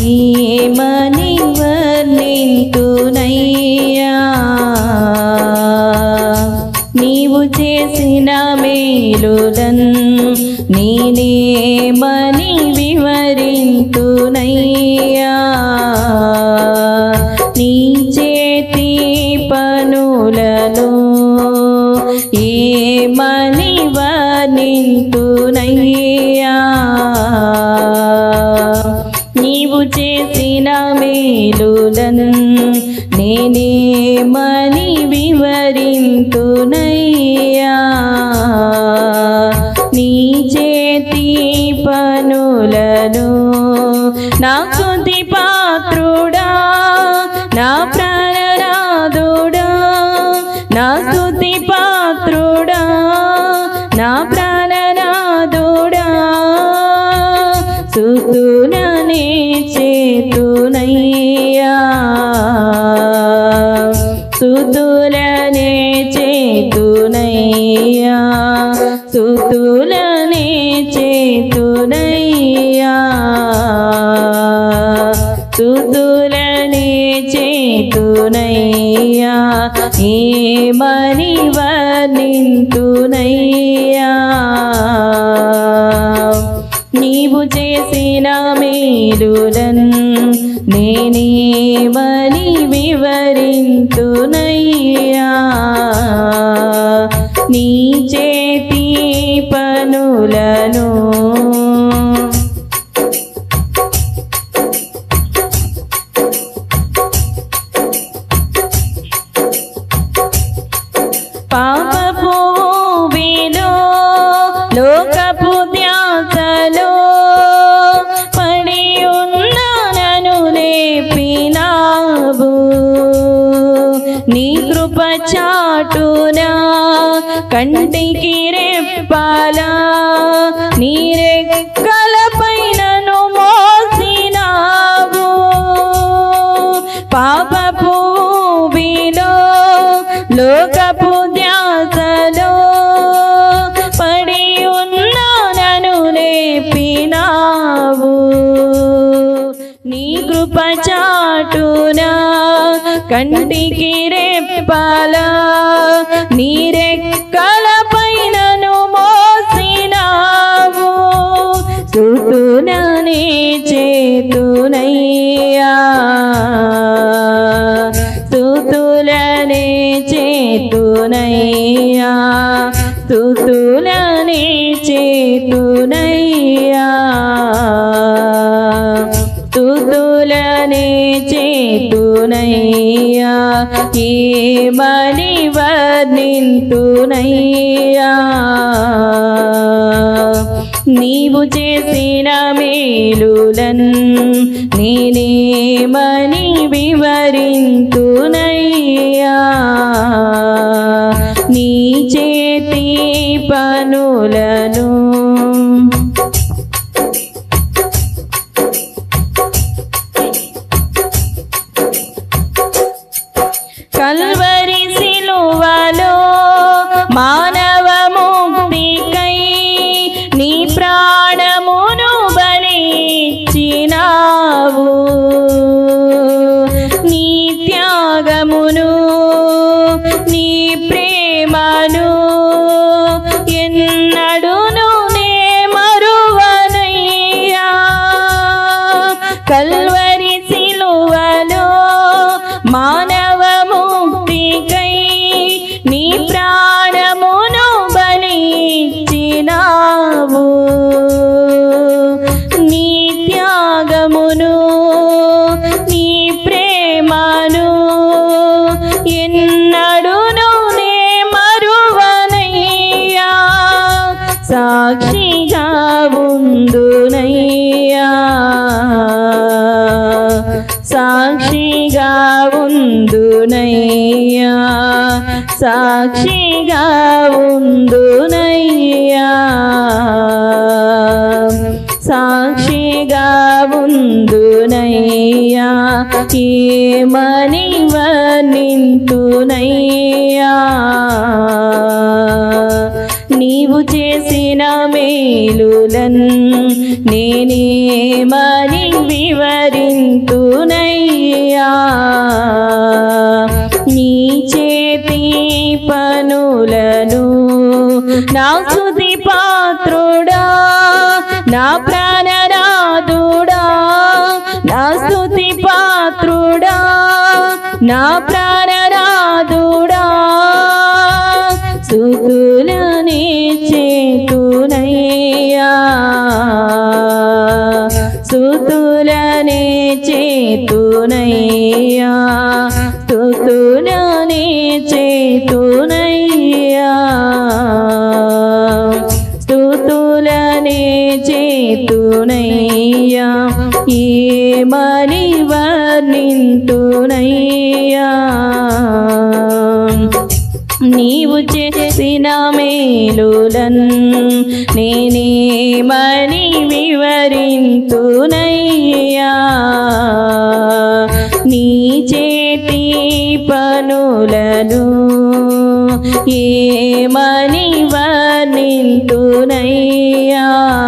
ఏమని వర్ణింతునయ్యా నీవు చేసిన మేలులన్ నేనేమని వివరింతునయ్యా నీ చేతి పనులను ఏమని వర్ణింతునయ్యా నీవు చేసిన మేలులన్ నేనేమని వివరింతునయ్యా నీ చేతి పనులను నా స్తుతి పాత్రుడా నా ప్రాణనాథుడా నా స్తుతి పాత్రుడా నా ప్రాణనాథుడా సుతుననే చేతునయ్యా సుతులనే చేతునయ్యా సుతులనే చేతునయ్యా సుతులనే చేతునయ్యా ఏమని వర్ణింతునయ్యా నీవు చేసిన మేలులన్ నేనేమని వివరింతునయ్యా నీ చేతి పనులను పాపపు విలో లోకపు ధ్యాసలో పడి ఉన్న నన్ను లేపినావు నీ కృప చాటునా కంటికి రెప్పాలా నీ రెక్కల పైనను మోసినావు పాపపు విలో లోకపు ధ్యాసలో పడి ఉన్న నన్ను లేపినావు నీ కృప చాటునా కంటికి రెప్పాలా నీ రెక్కల పైనను మోసినావు సుతుననే చేతునయ్యా సుతులనే చేతునయ్యా సుతులనే చేతునయ్యా తుతులనే చేతునయ్యా ఏమని వర్ణింతునయ్యా నీవు చేసిన మేలులన్ నేనేమని వివరింతునయ్యా నీ చేతి పనులను కల్వరి సిలువలో మానవ ముక్తికై నీ ప్రాణమును బలిచ్చినావు నీ త్యాగమును నీ ప్రేమను ఎన్నడును నే మరువనయ్యా కల్వరి సిలువలో మానవ ముక్తికై నీ ప్రాణమును బలిచ్చినావు నీ త్యాగమును నీ ప్రేమను ఎన్నడును నే మరువనయ్యా సాక్షిగా ఉందునయ్యా సాక్షిగా ఉందునయ్యా సాక్షిగా ఉందునయ్యా సాక్షిగా ఉందునయ్యా ఏమని వర్ణింతునయ్యా నీవు చేసిన మేలులన్ నేనేమని వివరింతునయ్యా నీ చేతి పనులను నా స్తుతి పాత్రుడా నా ప్రాణనాథుడా నా స్తుతి పాత్రుడా నా ప్రాణనాథుడా సుతులని చేతునయ్యా సుతులని చేతునయ్యా స్తుతులని చేతునయ్యా స్తుతులని చేతునయ్యా ఏమని వర్ణింతునయ్యా నీవు చేసిన మేలులన్ నేనేమని వివరింతునయ్యా నీ చేతి పనులను ఏమని వర్ణింతునయ్యా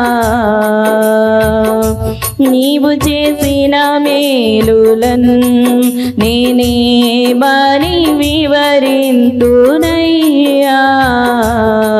నీవు చేసిన మేలులన్ నేనేమని వివరింతునయ్యా